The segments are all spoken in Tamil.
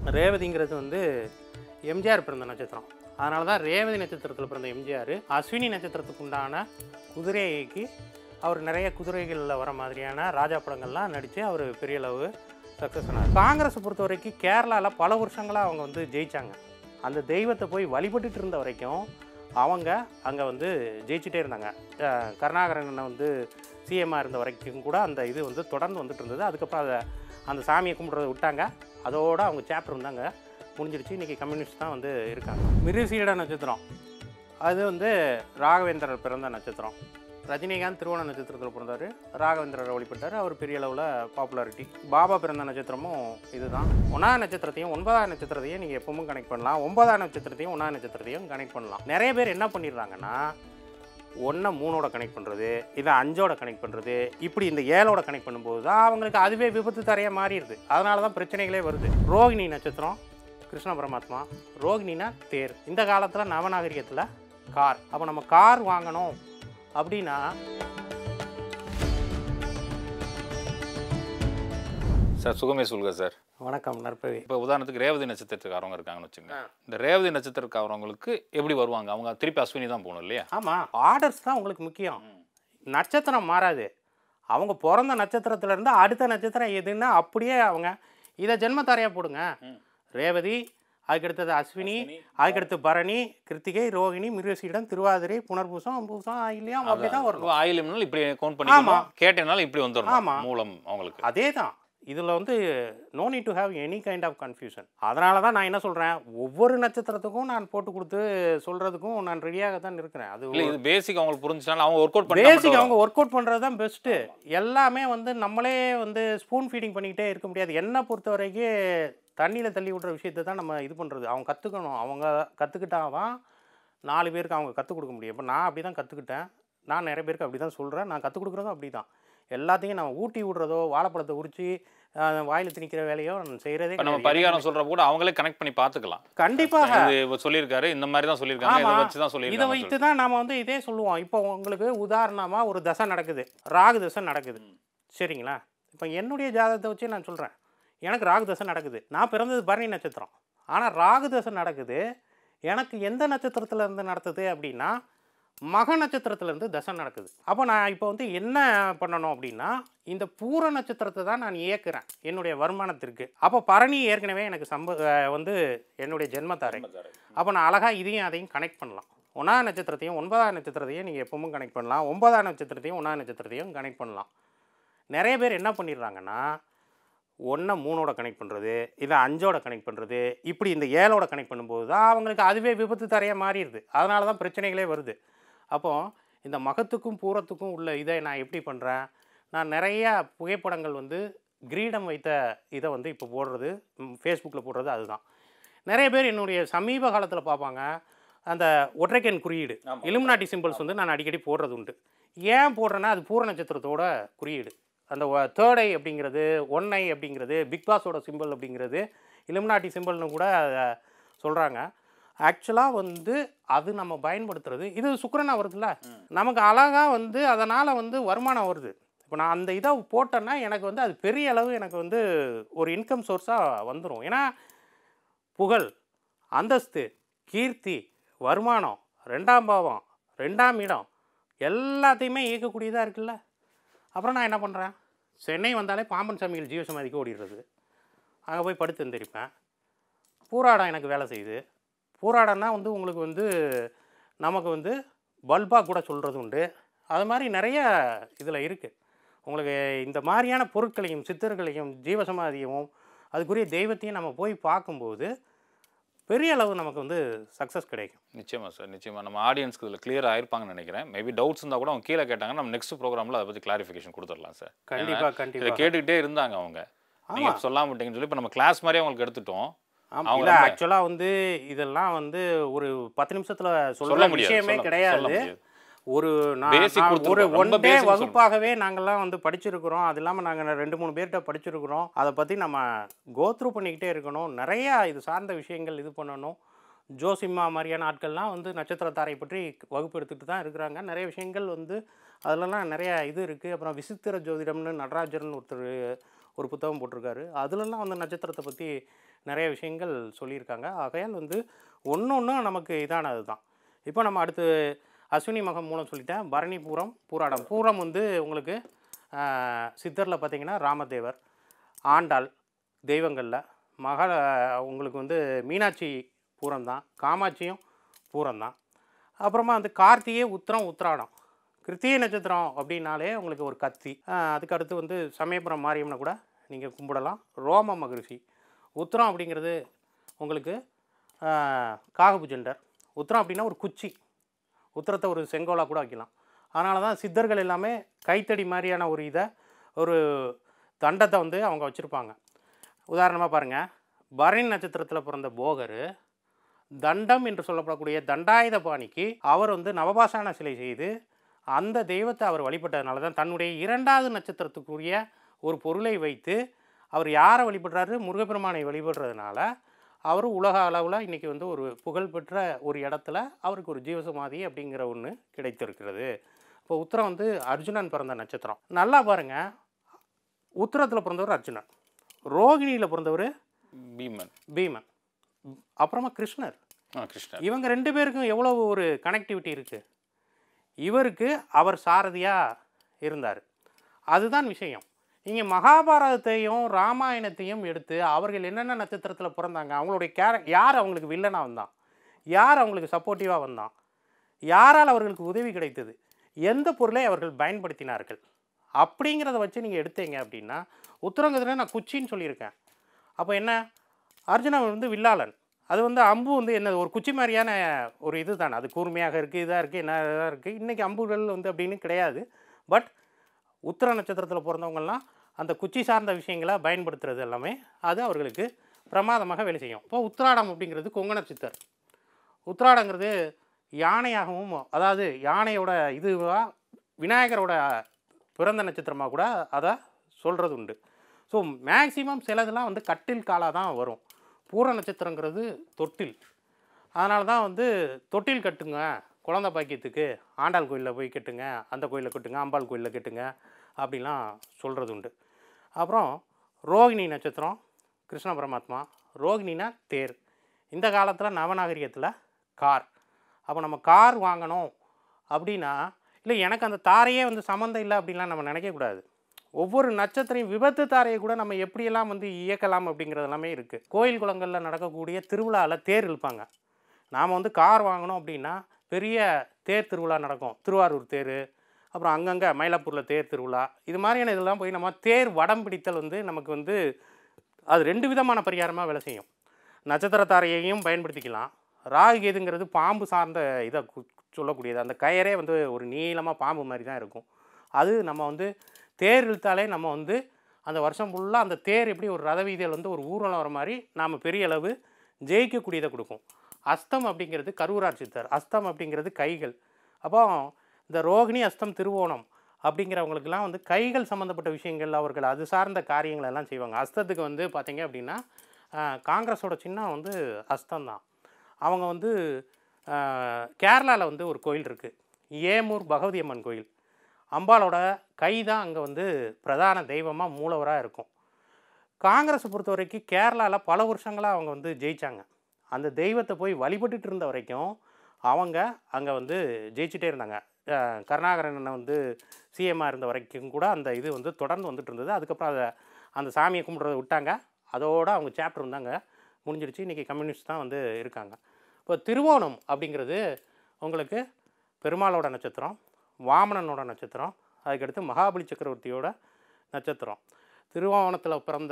ரேவதிங்கிறது வந்து எம்ஜிஆர் பிறந்த நட்சத்திரம் அதனால தான் ரேவதி நட்சத்திரத்தில் பிறந்த எம்ஜிஆர் அஸ்வினி நட்சத்திரத்துக்கு உண்டான குதிரைக்கு அவர் நிறைய குதிரைகளில் வர மாதிரியான ராஜா படங்கள்லாம் நடித்து அவர் பெரிய அளவு சக்ஸஸ் ஆனார் காங்கிரஸை பொறுத்த வரைக்கும் கேரளாவில் பல வருஷங்களாக அவங்க வந்து ஜெயிச்சாங்க அந்த தெய்வத்தை போய் வழிபட்டுட்டு இருந்த வரைக்கும் அவங்க அங்கே வந்து ஜெயிச்சிட்டே இருந்தாங்க அஹ் கருணாகரன் வந்து சிஎம்மாக இருந்த வரைக்கும் கூட அந்த இது வந்து தொடர்ந்து வந்துட்டு இருந்தது அதுக்கப்புறம் அதை அந்த சாமியை கும்பிட்றத விட்டாங்க அதோட அவங்க சாப்டர் இருந்தாங்க முடிஞ்சிருச்சு இன்றைக்கி கம்யூனிஸ்ட் தான் வந்து இருக்காங்க மிருசீட நட்சத்திரம் அது வந்து ராகவேந்திரர் பிறந்த நட்சத்திரம் ரஜினிகாந்த் திருவோண நட்சத்திரத்தில் பிறந்தார் ராகவேந்திரரை வழிபட்டார் அவர் பெரிய அளவில் பாப்புலாரிட்டி பாபா பிறந்த நட்சத்திரமும் இதுதான் ஒன்றாம் நட்சத்திரத்தையும் ஒன்பதாம் நட்சத்திரத்தையும் நீங்கள் எப்பவும் கனெக்ட் பண்ணலாம் ஒன்பதாம் நட்சத்திரத்தையும் ஒன்றாம் நட்சத்திரத்தையும் கனெக்ட் பண்ணலாம் நிறைய பேர் என்ன பண்ணிடுறாங்கன்னா ஒன்றை மூணோட கனெக்ட் பண்ணுறது இதை அஞ்சோட கனெக்ட் பண்ணுறது இப்படி இந்த ஏழோட கனெக்ட் பண்ணும்போது தான் அவங்களுக்கு அதுவே விபத்து தரைய மாறிடுது அதனால தான் பிரச்சனைகளே வருது ரோகிணி நட்சத்திரம் கிருஷ்ண பரமாத்மா ரோகிணினா தேர் இந்த காலத்தில் நவநாகரிகத்தில் கார் அப்போ நம்ம கார் வாங்கணும் அப்படின்னா சார் சுகமே சொல்லுங்க சார் வணக்கம் நற்பவி இப்போ உதாரணத்துக்கு ரேவதி நட்சத்திரத்துக்காரவங்க இருக்காங்கன்னு வச்சுங்க இந்த ரேவதி நட்சத்திரக்காரவங்களுக்கு எப்படி வருவாங்க அவங்க திருப்பி அஸ்வினி தான் போகணும் இல்லையா ஆமாம் ஆர்டர்ஸ் தான் உங்களுக்கு முக்கியம் நட்சத்திரம் மாறாது அவங்க பிறந்த நட்சத்திரத்துலேருந்து அடுத்த நட்சத்திரம் எதுன்னா அப்படியே அவங்க இதை ஜென்மத்தாரையாக போடுங்க ம். ரேவதி அதுக்கடுத்தது அஸ்வினி அதுக்கடுத்து பரணி கிருத்திகை ரோகிணி மிருகசீடம் திருவாதிரை புனர்பூசம் பூசம் இல்லையா அப்படி தான் வரணும் ஆயிலம்னால இப்படி கவுண்ட் ஆமா. பண்ணி கேட்டனால இப்படி வந்துடணும் ஆமா. மூலம் அவங்களுக்கு அதே தான் இதில் வந்து no need to have any kind of confusion அதனால தான் நான் என்ன சொல்கிறேன் ஒவ்வொரு நட்சத்திரத்துக்கும் நான் போட்டு கொடுத்து சொல்கிறதுக்கும் நான் ரெடியாக தான் இருக்கிறேன் அது இல்ல இது பேசிக் அவங்களுக்கு புரிஞ்சுனால அவங்க ஒர்க் அவுட் பண்ணி பேசிக் அவங்க ஒர்க் அவுட் பண்ணுறது தான் பெஸ்ட்டு எல்லாமே வந்து நம்மளே வந்து ஸ்பூன் ஃபீடிங் பண்ணிக்கிட்டே இருக்க முடியாது என்னை பொறுத்த வரைக்கும் தண்ணியில் தள்ளி விட்ற விஷயத்தை தான் நம்ம இது பண்ணுறது அவங்க கற்றுக்கணும் அவங்க கற்றுக்கிட்டாதான் நாலு பேருக்கு அவங்க கற்றுக் கொடுக்க முடியும் இப்போ நான் அப்படி தான் கற்றுக்கிட்டேன் நான் நிறைய பேருக்கு அப்படி தான் சொல்கிறேன் நான் கற்றுக் கொடுக்குறதும் அப்படி தான் எல்லாத்தையும் நம்ம ஊட்டி விடுறதோ வாழைப்பழத்தை உரிச்சு வாயில் திணிக்கிற வேலையோ நான் செய்கிறதே இப்போ நம்ம பரிகாரம் சொல்ற கூட அவங்களே கனெக்ட் பண்ணி பார்த்துக்கலாம் கண்டிப்பாக இது இவர் சொல்லியிருக்காரு இந்த மாதிரி தான் சொல்லியிருக்காங்க இதை ஆமா. வச்சு தான் இதை சொல்லியிருக்காங்க வைத்து தான் நாம வந்து இதே சொல்லுவோம் இப்போ உங்களுக்கு உதாரணமாக ஒரு தசை நடக்குது ராகு தசை நடக்குது சரிங்களா இப்போ என்னுடைய ஜாதகத்தை வச்சு நான் சொல்கிறேன் எனக்கு ராகு தசை நடக்குது நான் பிறந்தது பரணி நட்சத்திரம் ஆனால் ராகு தசை நடக்குது எனக்கு எந்த நட்சத்திரத்துல இருந்து நடத்துது அப்படின்னா மக நட்சத்திரத்துல இருந்து தசை நடக்குது அப்போ நான் இப்போ வந்து என்ன பண்ணணும் அப்படின்னா இந்த பூர நட்சத்திரத்தை தான் நான் இயக்குறேன் என்னுடைய வருமானத்திற்கு அப்போ பரணி ஏற்கனவே எனக்கு சம்ப அஹ் வந்து என்னுடைய ஜென்மத்தாரை அப்போ நான் அழகாக இதையும் அதையும் கனெக்ட் பண்ணலாம் ஒன்றாம் நட்சத்திரத்தையும் ஒன்பதாம் நட்சத்திரத்தையும் நீங்கள் எப்பவும் கனெக்ட் பண்ணலாம் ஒன்பதாம் நட்சத்திரத்தையும் ஒன்றாம் நட்சத்திரத்தையும் கனெக்ட் பண்ணலாம் நிறைய பேர் என்ன பண்ணிடுறாங்கன்னா ஒன்றை மூணோட கனெக்ட் பண்ணுறது இதை அஞ்சோட கனெக்ட் பண்ணுறது இப்படி இந்த ஏழோட கனெக்ட் பண்ணும்போது தான் அவங்களுக்கு அதுவே விபத்து தரையாக மாறிடுது அதனால தான் பிரச்சனைகளே வருது அப்போது இந்த மகத்துக்கும் பூரத்துக்கும் உள்ள இதை நான் எப்படி பண்ணுறேன் நான் நிறையா புகைப்படங்கள் வந்து கிரீடம் வைத்த இதை வந்து இப்போ போடுறது ஃபேஸ்புக்கில் போடுறது அதுதான் நிறைய பேர் என்னுடைய சமீப காலத்தில் பார்ப்பாங்க அந்த ஒற்றைக்கன் குறியீடு ஆமா. இலுமினாட்டி சிம்பிள்ஸ் வந்து நான் அடிக்கடி போடுறது உண்டு ஏன் போடுறேன்னா அது பூர நட்சத்திரத்தோட குறியீடு அந்த தேர்ட் ஐ அப்படிங்கிறது ஒன் ஐ அப்படிங்கிறது பிக் பாஸோட சிம்பிள் அப்படிங்கிறது இலுமினாட்டி சிம்பிள்னு கூட சொல்கிறாங்க ஆக்சுவலாக வந்து அது நம்ம பயன்படுத்துறது இது சுக்கிரனா வருதுல்ல நமக்கு அழகாக வந்து அதனால் வந்து வருமானம் வருது இப்போ நான் அந்த இதை போட்டேன்னா எனக்கு வந்து அது பெரிய அளவு எனக்கு வந்து ஒரு இன்கம் சோர்ஸாக வந்துடும் ஏன்னா புகழ் அந்தஸ்து கீர்த்தி வருமானம் ரெண்டாம் பாவம் ரெண்டாம் இடம் எல்லாத்தையுமே இயக்கக்கூடியதாக இருக்குல்ல அப்புறம் நான் என்ன பண்ணுறேன் சென்னை வந்தாலே பாம்பன் சாமிகள் ஜீவசமாதிக்கு ஓடிடுறது அங்கே போய் படுத்து எந்திரிப்பேன் பூராடம் எனக்கு வேலை செய்யுது பூராடம்னா வந்து உங்களுக்கு வந்து நமக்கு வந்து பல்பாக கூட சொல்கிறது உண்டு அது மாதிரி நிறைய இதில் இருக்குது உங்களுக்கு இந்த மாதிரியான பொருட்களையும் சித்தர்களையும் ஜீவசமாதியமும் அதுக்குரிய தெய்வத்தையும் நம்ம போய் பார்க்கும்போது பெரிய அளவு நமக்கு வந்து சக்ஸஸ் கிடைக்கும் நிச்சயமா சார் நிச்சயமா நம்ம ஆடியன்ஸ்க்கு இதில் கிளியர் ஆயிருப்பாங்கன்னு நினைக்கிறேன் மேபி டவுட்ஸ் இருந்தால் கூட அவங்க கீழே கேட்டாங்க நம்ம நெக்ஸ்ட் ப்ரோக்ராமில் அதை பற்றி கிளாரிஃபிகேஷன் கொடுத்துடலாம் சார் கண்டிப்பாக இதை கண்டிப்பாக கேட்டுக்கிட்டே இருந்தாங்க அவங்க நீங்க ஆமா. சொல்லாம விட்டீங்கன்னு சொல்லி இப்போ நம்ம கிளாஸ் மாதிரியே அவங்களுக்கு எடுத்துட்டோம் ஆமா அவங்க இல்லை ரொம்ப- ஆக்சுவலாக வந்து இதெல்லாம் வந்து ஒரு பத்து நிமிஷத்தில் சொல்ல சொல்ல முடியாது விஷயமே சொல்ல- சொல்ல கிடையாது முடியாது. ஒரு நான் Basic நான் ஒரு கொடுத்துருக்கோம். ஒன் ரொம்ப டே basic வகுப்பாகவே நாங்கள்லாம் வந்து படிச்சிருக்கிறோம் அது இல்லாமல் நாங்கள் ரெண்டு மூணு பேர்கிட்ட படிச்சிருக்கிறோம் அதை பற்றி நம்ம கோத்ரூ பண்ணிக்கிட்டே இருக்கணும் நிறையா இது சார்ந்த விஷயங்கள் இது பண்ணணும் ஜோசிம்மா மாதிரியான ஆட்கள்லாம் வந்து நட்சத்திர தாரை பற்றி வகுப்பு எடுத்துகிட்டு தான் இருக்கிறாங்க நிறைய விஷயங்கள் வந்து அதிலலாம் நிறைய இது இருக்குது அப்புறம் விசித்திர ஜோதிடம்னு நடராஜர்னு ஒருத்தர் ஒரு புத்தகம் போட்டிருக்காரு அதுலலாம் வந்து நட்சத்திரத்தை பற்றி நிறைய விஷயங்கள் சொல்லியிருக்காங்க ஆகையால் வந்து ஒன்று ஒன்றும் நமக்கு இதானது தான் இப்போ நம்ம அடுத்து அஸ்வினி மகம் மூலம் சொல்லிட்டேன் பரணி பூரம் பூராடம் பூரம் வந்து உங்களுக்கு ஆஹ், சித்தரில் பார்த்தீங்கன்னா ராமதேவர் ஆண்டாள் தெய்வங்களில் மக உங்களுக்கு வந்து மீனாட்சி பூரம் தான் காமாட்சியும் பூரம் தான் அப்புறமா வந்து கார்த்திகை உத்திரம் உத்திராடம் கிருத்திகை நட்சத்திரம் அப்படின்னாலே உங்களுக்கு ஒரு கத்தி ஆஹ் அதுக்கு அடுத்து வந்து சமயபுரம் மாரியம்மனை கூட நீங்கள் கும்பிடலாம் ரோம மகரிஷி உத்திரம் அப்படிங்கிறது உங்களுக்கு ஆஹ் காகபுஜண்டர் உத்திரம் அப்படின்னா ஒரு குச்சி உத்திரத்தை ஒரு செங்கோலாக கூட வைக்கலாம் அதனால தான் சித்தர்கள் எல்லாமே கைத்தடி மாதிரியான ஒரு இதை ஒரு தண்டத்தை வந்து அவங்க வச்சுருப்பாங்க உதாரணமாக பாருங்கள் பரணி நட்சத்திரத்தில் பிறந்த போகர் தண்டம் என்று சொல்லப்படக்கூடிய தண்டாயுத பாணிக்கு அவர் வந்து நவபாஷான சிலை செய்து அந்த தெய்வத்தை அவர் வழிபட்டதுனால தான் தன்னுடைய இரண்டாவது நட்சத்திரத்துக்குரிய ஒரு பொருளை வைத்து அவர் யாரை வழிபடுறாரு முருகப்பெருமானை வழிபடுறதுனால அவர் உலக அளவில் இன்றைக்கி வந்து ஒரு புகழ்பெற்ற ஒரு இடத்துல அவருக்கு ஒரு ஜீவசமாதி அப்படிங்கிற ஒன்று கிடைத்திருக்கிறது இப்போ உத்திரம் வந்து அர்ஜுனன் பிறந்த நட்சத்திரம் நல்லா பாருங்கள் உத்திரத்தில் பிறந்தவர் அர்ஜுனன் ரோகிணியில் பிறந்தவர் பீமன் பீமன் அப்புறமா கிருஷ்ணர் ஆ கிருஷ்ணர் இவங்க ரெண்டு பேருக்கும் எவ்வளோ ஒரு கனெக்டிவிட்டி இருக்குது இவருக்கு அவர் சாரதியாக இருந்தார் அதுதான் விஷயம் இங்கே மகாபாரதத்தையும் ராமாயணத்தையும் எடுத்து அவர்கள் என்னென்ன நட்சத்திரத்தில் பிறந்தாங்க அவங்களுடைய கேர யார் அவங்களுக்கு வில்லனாக வந்தான் யார் அவங்களுக்கு சப்போர்ட்டிவாக வந்தான் யாரால் அவர்களுக்கு உதவி கிடைத்தது எந்த பொருளை அவர்கள் பயன்படுத்தினார்கள் அப்படிங்கிறத வச்சு நீங்கள் எடுத்தீங்க அப்படின்னா உத்தரங்கத்தில் நான் குச்சின்னு சொல்லியிருக்கேன் அப்போ என்ன அர்ஜுனன் வந்து வில்லாளன் அது வந்து அம்பு வந்து என்ன ஒரு குச்சி மாதிரியான ஒரு இது தானே அது கூர்மையாக இருக்குது இதாக இருக்குது என்ன இதாக இருக்குது இன்றைக்கி அம்புகள் வந்து அப்படின்னு கிடையாது பட் உத்திர நட்சத்திரத்தில் பிறந்தவங்கலாம் அந்த குச்சி சார்ந்த விஷயங்களை பயன்படுத்துறது எல்லாமே அது அவர்களுக்கு பிரமாதமாக வேலை செய்யும் இப்போ உத்திராடம் அப்படிங்கிறது கொங்கண சித்தர் உத்திராடங்கிறது யானையாகவும் அதாவது யானையோட இதுவாக விநாயகரோட பிறந்த நட்சத்திரமாக கூட அதை சொல்கிறது உண்டு ஸோ மேக்சிமம் சிலதெல்லாம் வந்து கட்டில் காலாக தான் வரும் பூர நட்சத்திரங்கிறது தொட்டில் அதனால தான் வந்து தொட்டில் கட்டுங்க குழந்தை பாக்கியத்துக்கு ஆண்டாள் கோயிலில் போய் கட்டுங்க அந்த கோயிலில் கட்டுங்க அம்பாள் கோயிலில் கட்டுங்க அப்படிலாம் சொல்கிறது உண்டு அப்புறம் ரோகிணி நட்சத்திரம் கிருஷ்ண பரமாத்மா ரோகிணினா தேர் இந்த காலத்தில் நவநாகரிகத்தில் கார் அப்போ நம்ம கார் வாங்கணும் அப்படின்னா இல்லை எனக்கு அந்த தாரையே வந்து சம்மந்தம் இல்லை அப்படின்லாம் நம்ம நினைக்கக்கூடாது ஒவ்வொரு நட்சத்திரையும் விபத்து தாரையை கூட நம்ம எப்படியெல்லாம் வந்து இயக்கலாம் அப்படிங்கிறது எல்லாமே இருக்குது கோயில் குளங்களில் நடக்கக்கூடிய திருவிழாவில் தேர் இழுப்பாங்க நாம் வந்து கார் வாங்கணும் அப்படின்னா பெரிய தேர் திருவிழா நடக்கும் திருவாரூர் தேர் அப்புறம் அங்கங்கே மயிலாப்பூரில் தேர் திருவிழா இது மாதிரியான இதெல்லாம் போய் நம்ம தேர் வடம் பிடித்தல் வந்து நமக்கு வந்து அது ரெண்டு விதமான பரிகாரமாக வேலை செய்யும் நட்சத்திர தாரையையும் பயன்படுத்திக்கலாம் ராகு கேதுங்கிறது பாம்பு சார்ந்த இதை கு- சொல்லக்கூடியது அந்த கயரே வந்து ஒரு நீளமாக பாம்பு மாதிரி தான் இருக்கும் அது நம்ம வந்து தேர் இழுத்தாலே நம்ம வந்து அந்த வருஷம் ஃபுல்லாக அந்த தேர் எப்படி ஒரு ரத வீதியில் வந்து ஒரு ஊர்வலம் வர மாதிரி நாம் பெரிய அளவு ஜெயிக்கக்கூடியதை கொடுக்கும் அஸ்தம் அப்படிங்கிறது கருவூரார் சித்தர் அஸ்தம் அப்படிங்கிறது கைகள் அப்போ இந்த ரோகிணி அஸ்தம் திருவோணம் அப்படிங்கிறவங்களுக்கெல்லாம் வந்து கைகள் சம்மந்தப்பட்ட விஷயங்கள் அவர்கள் அது சார்ந்த காரியங்கள் எல்லாம் செய்வாங்க அஸ்தத்துக்கு வந்து பார்த்தீங்க அப்படின்னா ஆஹ், காங்கிரஸோட சின்னம் வந்து அஸ்தம் தான் அவங்க வந்து கேரளாவில் வந்து ஒரு கோயில் இருக்குது ஏமூர் பகவதி அம்மன் கோயில் அம்பாளோட கை தான் அங்கே வந்து பிரதான தெய்வமாக மூலவராக இருக்கும் காங்கிரஸை பொறுத்த வரைக்கும் கேரளாவில் பல வருஷங்களாக அவங்க வந்து ஜெயிச்சாங்க அந்த தெய்வத்தை போய் வழிபட்டுட்டு இருந்த வரைக்கும் அவங்க அங்கே வந்து ஜெயிச்சிட்டே இருந்தாங்க அஹ் கருணாகரன் அண்ணன் வந்து சிஎம்மாக இருந்த வரைக்கும் கூட அந்த இது வந்து தொடர்ந்து வந்துட்டு இருந்தது அதுக்கப்புறம் அதை அந்த சாமியை கும்பிட்றத விட்டாங்க அதோட அவங்க சாப்டர் வந்தாங்க முடிஞ்சிடுச்சு இன்றைக்கி கம்யூனிஸ்ட் தான் வந்து இருக்காங்க இப்போ திருவோணம் அப்படிங்கிறது உங்களுக்கு பெருமாளோட நட்சத்திரம் வாமனனோட நட்சத்திரம் அதுக்கடுத்து மகாபலி சக்கரவர்த்தியோட நட்சத்திரம் திருவோணத்தில் பிறந்த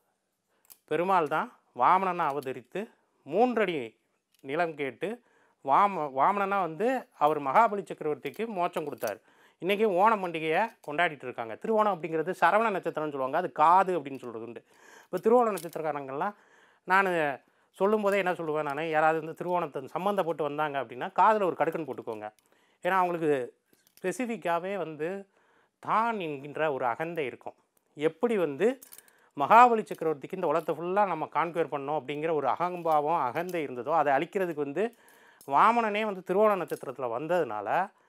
பெருமாள் தான் வாமனனை அவதரித்து மூன்றடி நிலம் கேட்டு வாம வாமனனா வந்து அவர் மகாபலி சக்கரவர்த்திக்கு மோட்சம் கொடுத்தாரு இன்றைக்கி ஓணம் பண்டிகையை கொண்டாடிட்டு இருக்காங்க திருவோணம் அப்படிங்கிறது சரவண நட்சத்திரம்னு சொல்லுவாங்க அது காது அப்படின்னு சொல்கிறது உண்டு இப்போ திருவோண நட்சத்திரக்காரங்கள்லாம் நான் சொல்லும்போதே என்ன சொல்லுவேன் நான் யாராவது வந்து திருவோணத்தை சம்மந்தப்பட்டு வந்தாங்க அப்படின்னா காதில் ஒரு கடுக்கன் போட்டுக்கோங்க ஏன்னா அவங்களுக்கு ஸ்பெசிஃபிக்காகவே வந்து தான் என்கின்ற ஒரு அகந்தை இருக்கும் எப்படி வந்து மகாபலி சக்கரவர்த்திக்கு இந்த உலகத்தை ஃபுல்லாக நம்ம கான்குவேர் பண்ணோம் அப்படிங்கிற ஒரு அகம்பாவம் அகந்தை இருந்ததோ அதை அழிக்கிறதுக்கு வந்து வாமனனே வந்து திருவோண நட்சத்திரத்தில் வந்ததுனால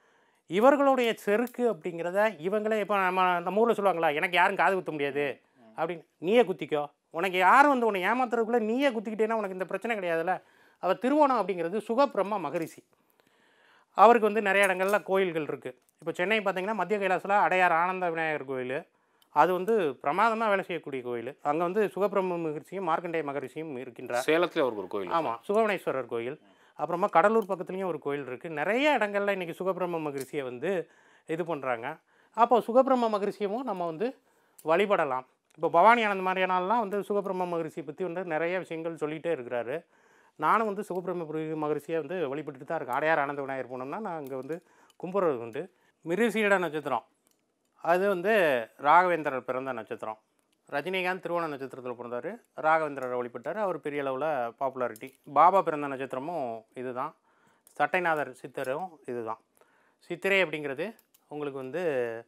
இவர்களுடைய செருக்கு அப்படிங்கிறத இவங்களே இப்போ நம்ம நம்ம ஊரில் சொல்லுவாங்களா எனக்கு யாரும் காது குத்த முடியாது அப்படின்னு நீயே குத்திக்கோ உனக்கு யாரும் வந்து உன்னை ஏமாத்துறதுக்குள்ளே நீயே குத்திக்கிட்டேன்னா உனக்கு இந்த பிரச்சனை கிடையாதுல்ல அவர் திருவோணம் அப்படிங்கிறது சுகபிரம்ம மகரிஷி அவருக்கு வந்து நிறைய இடங்கள்ல கோயில்கள் இருக்குது இப்போ சென்னை பார்த்தீங்கன்னா மத்திய கைலாசில் அடையார் ஆனந்த விநாயகர் கோயில் அது வந்து பிரமாதமாக வேலை செய்யக்கூடிய கோயில் அங்கே வந்து சுகபிரம்ம மகரிஷியும் மார்க்கண்டேய மகரிஷியும் இருக்கின்றார் சேலத்துல அவருக்கு ஒரு கோயில் ஆமாம் சுகவனேஸ்வரர் கோயில் அப்புறமா கடலூர் பக்கத்துலேயும் ஒரு கோயில் இருக்குது நிறைய இடங்கள்ல இன்றைக்கி சுகபிரம்ம மகரிஷியை வந்து இது பண்ணுறாங்க அப்போ சுகபிரம்ம மகரிஷியமும் நம்ம வந்து வழிபடலாம் இப்போ பவானி ஆனந்த் மாதிரியானலாம் வந்து சுகபிரம்ம மகரிஷியை பற்றி வந்து நிறைய விஷயங்கள் சொல்லிகிட்டே இருக்கிறாரு நானும் வந்து சுகபிரம்ம புரி- மகரிஷியை வந்து வழிபட்டுட்டு தான் இருக்கேன் அடையார் ஆனந்த விநாயகர் போனோம்னா நான் அங்கே வந்து கும்புறது உண்டு மிருசீட நட்சத்திரம் அது வந்து ராகவேந்திரர் பிறந்த நட்சத்திரம் ரஜினிகாந்த் திருவோண நட்சத்திரத்தில் பிறந்தார் ராகவேந்திரரை வழிபட்டார் அவர் பெரிய அளவில் பாப்புலாரிட்டி பாபா பிறந்த நட்சத்திரமும் இதுதான் சட்டைநாதர் சித்தரும் இதுதான் சித்திரை அப்படிங்கிறது உங்களுக்கு வந்து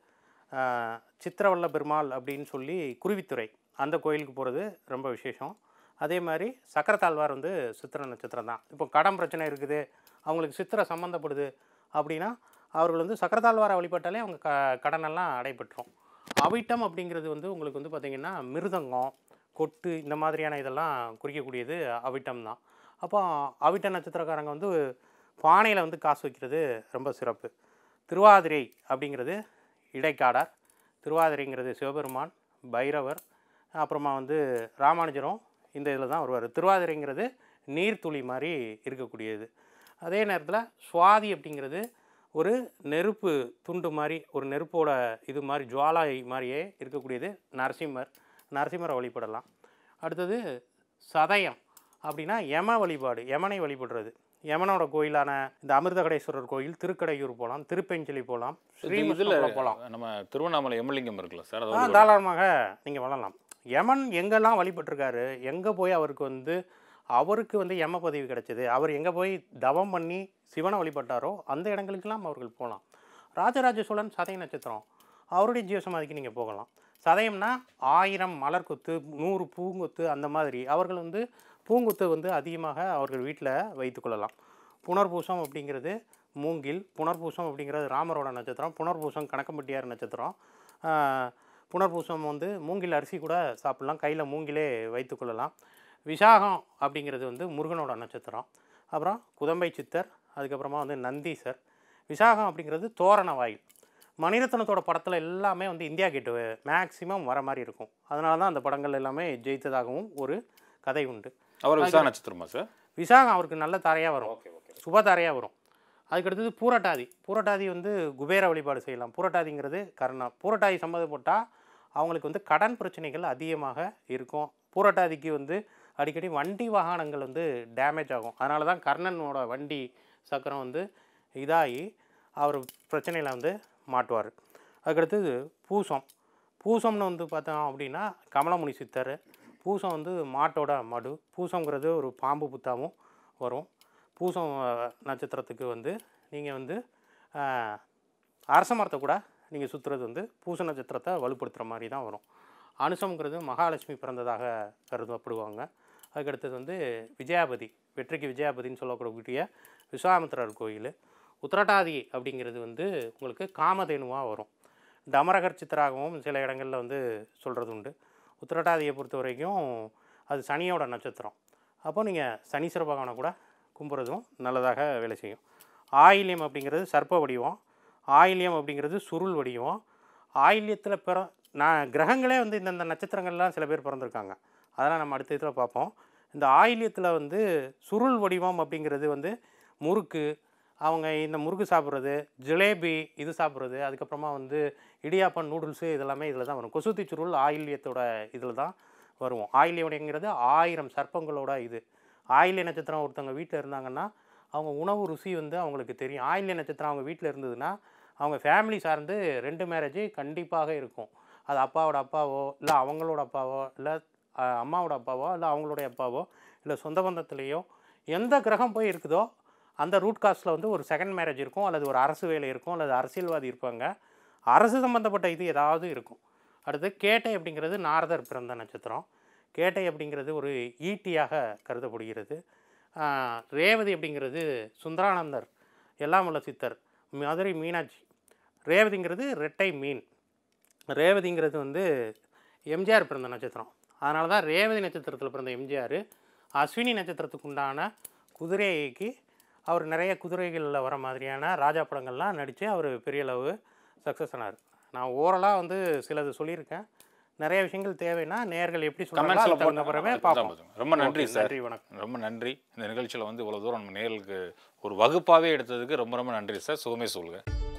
ஆஹ், சித்திரவல்ல பெருமாள் அப்படின்னு சொல்லி குருவித்துறை அந்த கோயிலுக்கு போகிறது ரொம்ப விசேஷம் அதே மாதிரி சக்கரத்தாழ்வார் வந்து சித்திர நட்சத்திரம் தான் இப்போ கடன் பிரச்சனை இருக்குது அவங்களுக்கு சித்திரை சம்மந்தப்படுது அப்படின்னா அவர்கள் வந்து சக்கரத்தாழ்வாரை வழிபட்டாலே அவங்க க கடனெல்லாம் அடைபட்டுரும் அவிட்டம் அப்படிங்கிறது வந்து உங்களுக்கு வந்து பார்த்திங்கன்னா மிருதங்கம் கொட்டு இந்த மாதிரியான இதெல்லாம் குறிக்கக்கூடியது அவிட்டம் தான் அப்போ அவிட்ட நட்சத்திரக்காரங்க வந்து பானையில் வந்து காசு வைக்கிறது ரொம்ப சிறப்பு திருவாதிரை அப்படிங்கிறது இடைக்காடார் திருவாதிரைங்கிறது சிவபெருமான் பைரவர் அப்புறமா வந்து ராமானுஜரும் இந்த இதில் தான் வருவார் திருவாதிரைங்கிறது நீர்த்துளி மாதிரி இருக்கக்கூடியது அதே நேரத்தில் சுவாதி அப்படிங்கிறது ஒரு நெருப்பு துண்டு மாதிரி ஒரு நெருப்போட இது மாதிரி ஜுவாலை மாதிரியே இருக்கக்கூடியது நரசிம்மர் நரசிம்மரை வழிபடலாம் அடுத்தது சதயம் அப்படின்னா யம வழிபாடு யமனை வழிபடுறது யமனோட கோயிலான இந்த அமிர்தகடேஸ்வரர் கோயில் திருக்கடையூர் போகலாம் திருப்பெஞ்சலி போகலாம் இதுல ஸ்ரீமுஷ்ணபுரம் போகலாம் நம்ம திருவண்ணாமலை எம்லிங்கம் இருக்குல்ல சார் ஆ அது தாராளமாக நீங்கள் வளரலாம் யமன் எங்கெல்லாம் வழிபட்டிருக்காரு எங்கே போய் அவருக்கு வந்து அவருக்கு வந்து யம பதவி கிடைச்சது அவர் எங்கே போய் தவம் பண்ணி சிவனை வழிபட்டாரோ அந்த இடங்களுக்கெல்லாம் அவர்கள் போகலாம் ராஜராஜ சோழன் சதய நட்சத்திரம் அவருடைய ஜீவசமாதிக்கு நீங்கள் போகலாம் சதயம்னா ஆயிரம் மலர் கொத்து நூறு பூங்கொத்து அந்த மாதிரி அவர்கள் வந்து பூங்கொத்து வந்து அதிகமாக அவர்கள் வீட்டில் வைத்துக்கொள்ளலாம் புனர்பூசம் அப்படிங்கிறது மூங்கில் புனர்பூசம் அப்படிங்கிறது ராமரோட நட்சத்திரம் புனர்பூசம் கணக்கம்பட்டியார் நட்சத்திரம் ஆஹ், புனர்பூசம் வந்து மூங்கில் அரிசி கூட சாப்பிட்லாம் கையில் மூங்கிலே வைத்துக்கொள்ளலாம் விசாகம் அப்படிங்கிறது வந்து முருகனோட நட்சத்திரம் அப்புறம் குதம்பை சித்தர் அதுக்கப்புறமா வந்து நந்தீசர் விசாகம் அப்படிங்கிறது தோரண வாயில் மணிரத்னத்தோட படத்தில் எல்லாமே வந்து இந்தியா கேட்டு மேக்ஸிமம் வர மாதிரி இருக்கும் அதனால தான் அந்த படங்கள் எல்லாமே ஜெயித்ததாகவும் ஒரு கதை உண்டு அவர் விசா நட்சத்திரமா சார் விசாகம் அவருக்கு நல்ல தாரையாக வரும் ஓகே ஓகே சுப தாரையாக வரும் அதுக்கடுத்தது பூரட்டாதி பூரட்டாதி வந்து குபேர வழிபாடு செய்யலாம் பூரட்டாதிங்கிறது கர்ணா பூரட்டாதி சம்மந்தப்பட்டால் அவங்களுக்கு வந்து கடன் பிரச்சனைகள் அதிகமாக இருக்கும் பூரட்டாதிக்கு வந்து அடிக்கடி வண்டி வாகனங்கள் வந்து டேமேஜ் ஆகும் அதனால தான் கர்ணனோட வண்டி சக்கரம் வந்து இதாகி அவர் பிரச்சனையில் வந்து மாட்டுவார் அதுக்கடுத்தது பூசம் பூசம்னு வந்து பார்த்தோம் அப்படின்னா கமலமுனி சித்தர் பூசம் வந்து மாட்டோட மடு பூசங்கிறது ஒரு பாம்பு புத்தாவும் வரும் பூசம் அஹ், நட்சத்திரத்துக்கு வந்து நீங்கள் வந்து அஹ், அரச மரத்தை கூட நீங்கள் சுற்றுறது வந்து பூச நட்சத்திரத்தை வலுப்படுத்துகிற மாதிரி தான் வரும் அனுசம்ங்கிறது மகாலட்சுமி பிறந்ததாக கருதப்படுவாங்க அதுக்கடுத்தது வந்து விஜயாபதி வெற்றிக்கு விஜயாபதின்னு சொல்லக்கூடிய விஸ்வாமித்திரர் கோயில் உத்திரட்டாதி அப்படிங்கிறது வந்து உங்களுக்கு காமதேனுவாக வரும் டமரகர் சித்தராகவும் சில இடங்களில் வந்து சொல்கிறது உண்டு உத்திரட்டாதியை பொறுத்த வரைக்கும் அது சனியோட நட்சத்திரம் அப்போ நீங்கள் சனீஸ்வர பகவானை கூட கும்புறதும் நல்லதாக வேலை செய்யும் ஆயில்யம் அப்படிங்கிறது சர்ப்ப வடிவம் ஆயில்யம் அப்படிங்கிறது சுருள் வடிவம் ஆயில்யத்தில் பிற நான் கிரகங்களே வந்து இந்தந்த நட்சத்திரங்கள்லாம் சில பேர் பிறந்திருக்காங்க அதெல்லாம் நம்ம அடுத்த இதில் பார்ப்போம் இந்த ஆயில்யத்தில் வந்து சுருள் வடிவம் அப்படிங்கிறது வந்து முறுக்கு அவங்க இந்த முறுக்கு சாப்பிட்றது ஜிலேபி இது சாப்பிட்றது அதுக்கப்புறமா வந்து இடியாப்பம் நூடுல்ஸு இதெல்லாமே இதில் தான் வரும் கொசுத்தி சுருள் ஆயில்யத்தோட இதில் தான் வருவோம் ஆயில்யம்ங்கிறது ஆயிரம் சர்ப்பங்களோட இது ஆயில்ய நட்சத்திரம் ஒருத்தவங்க வீட்டில் இருந்தாங்கன்னா அவங்க உணவு ருசி வந்து அவங்களுக்கு தெரியும் ஆயில்ய நட்சத்திரம் அவங்க வீட்டில் இருந்ததுன்னா அவங்க ஃபேமிலி சார்ந்து ரெண்டு மேரேஜ் கண்டிப்பாக இருக்கும் அது அப்பாவோட அப்பாவோ இல்லை அவங்களோட அப்பாவோ இல்லை அஹ், அம்மாவோட அப்பாவோ இல்லை அவங்களுடைய அப்பாவோ இல்லை சொந்த பந்தத்துலேயோ எந்த கிரகம் போய் இருக்குதோ அந்த ரூட் காஸ்ட்டில் வந்து ஒரு செகண்ட் மேரேஜ் இருக்கும் அல்லது ஒரு அரசு வேலை இருக்கும் அல்லது அரசியல்வாதி இருப்பாங்க அரசு சம்மந்தப்பட்ட இது ஏதாவது இருக்கும் அடுத்து கேட்டை அப்படிங்கிறது நாரதர் பிறந்த நட்சத்திரம் கேட்டை அப்படிங்கிறது ஒரு ஈட்டியாக கருதப்படுகிறது ஆஹ், ரேவதி அப்படிங்கிறது சுந்தரானந்தர் எல்லாமல்ல சித்தர் மதுரை மீனாட்சி ரேவதிங்கிறது ரெட்டை மீன் ரேவதிங்கிறது வந்து எம்ஜிஆர் பிறந்த நட்சத்திரம் அதனால தான் ரேவதி நட்சத்திரத்தில் பிறந்த எம்ஜிஆர் அஸ்வினி நட்சத்திரத்துக்கு உண்டான குதிரைக்கு அவர் நிறைய குதிரைகளில் வர மாதிரியான ராஜா படங்கள்லாம் நடித்து அவர் பெரிய அளவு சக்ஸஸ் ஆனார் நான் ஓரலாக வந்து சிலது சொல்லியிருக்கேன் நிறைய விஷயங்கள் தேவைன்னா நேர்கள் எப்படி சொல்கிறாங்களோ கமெண்ட்ஸில் அதுக்கு தகுந்த பிறகு பார்ப்போம் ரொம்ப நன்றி Okay, சார் நன்றி வணக்கம் ரொம்ப நன்றி இந்த நிகழ்ச்சியில் வந்து இவ்வளோ தூரம் நம்ம நேர்களுக்கு ஒரு வகுப்பாகவே எடுத்ததுக்கு ரொம்ப ரொம்ப நன்றி சார் சுகமே சொல்லுங்கள்